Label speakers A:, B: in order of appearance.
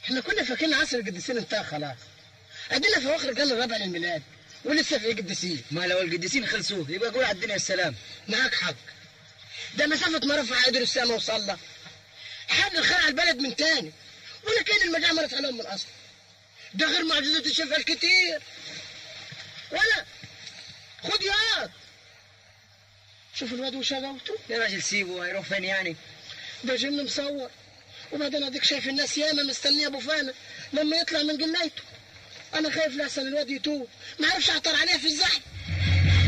A: احنا كنا فاكرين عصر القديسين انتهى خلاص ادينا في اواخر القرن الرابع للميلاد ولسه في قديسين
B: ما لو القديسين خلصوا يبقى قول على الدنيا السلام
A: معاك حق ده مسافة ما رفع قدر السما وصلى حد الخير على البلد من تاني ولا كان المجاعة مرت عليهم من اصل ده غير معجزات الشفاء الكتير ولا خد ياض شوف الواد وشغلته
B: يا راجل سيبه هيروح فين يعني
A: ده جن مصور وبعدين اديك شايف الناس ياما مستنيه ابو فانا لما يطلع من جنايته انا خايف لحسن الواد يتوه ما عرفش اعطر عليه في الزحمه